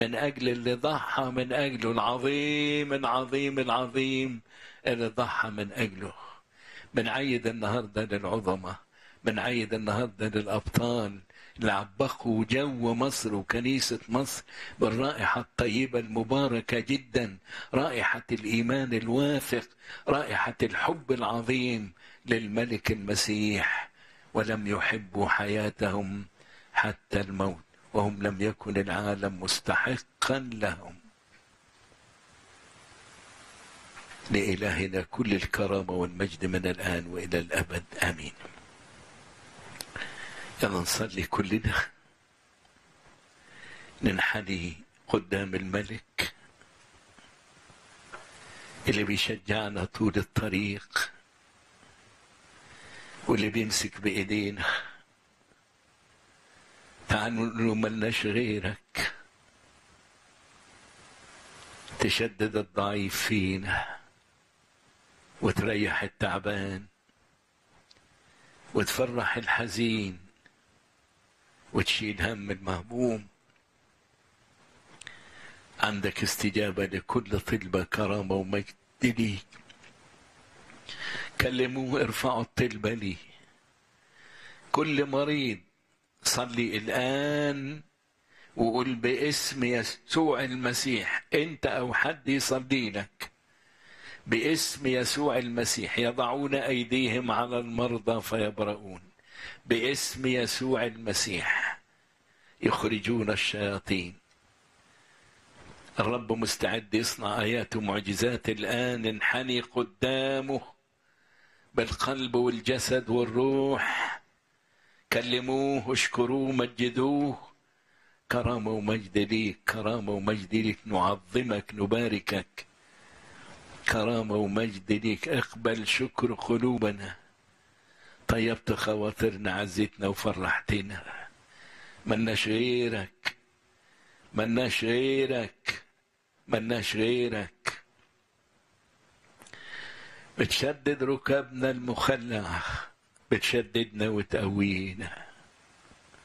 من أجل اللي ضحى من أجله العظيم العظيم العظيم اللي ضحى من أجله بنعيد النهاردة للعظماء بنعيد النهاردة للأبطال اللي عبقوا جو مصر وكنيسة مصر بالرائحة الطيبة المباركة جدا رائحة الإيمان الواثق رائحة الحب العظيم للملك المسيح ولم يحبوا حياتهم حتى الموت وهم لم يكن العالم مستحقا لهم لإلهنا كل الكرامة والمجد من الآن وإلى الأبد آمين يلا نصلي كلنا ننحني قدام الملك اللي بيشجعنا طول الطريق واللي بيمسك بإيدينا تعالوا نقول له ملناش غيرك تشدد الضعيف فينا وتريح التعبان وتفرح الحزين وتشيل هم المهموم عندك استجابة لكل طلبة كرامة ومجد ليك كلموه ارفعوا الطلبة لي كل مريض صلي الآن وقول باسم يسوع المسيح انت او حد يصلي لك باسم يسوع المسيح يضعون ايديهم على المرضى فيبرؤون باسم يسوع المسيح يخرجون الشياطين الرب مستعد يصنع ايات ومعجزات الان انحني قدامه بالقلب والجسد والروح كلموه اشكروه مجدوه كرامة ومجد ليك كرامة ومجد ليك نعظمك نباركك كرامة ومجد ليك اقبل شكر قلوبنا طيبت خواطرنا عزتنا وفرحتنا ملناش غيرك ملناش غيرك ملناش غيرك بتشدد ركابنا المخلع بتشددنا وتقوينا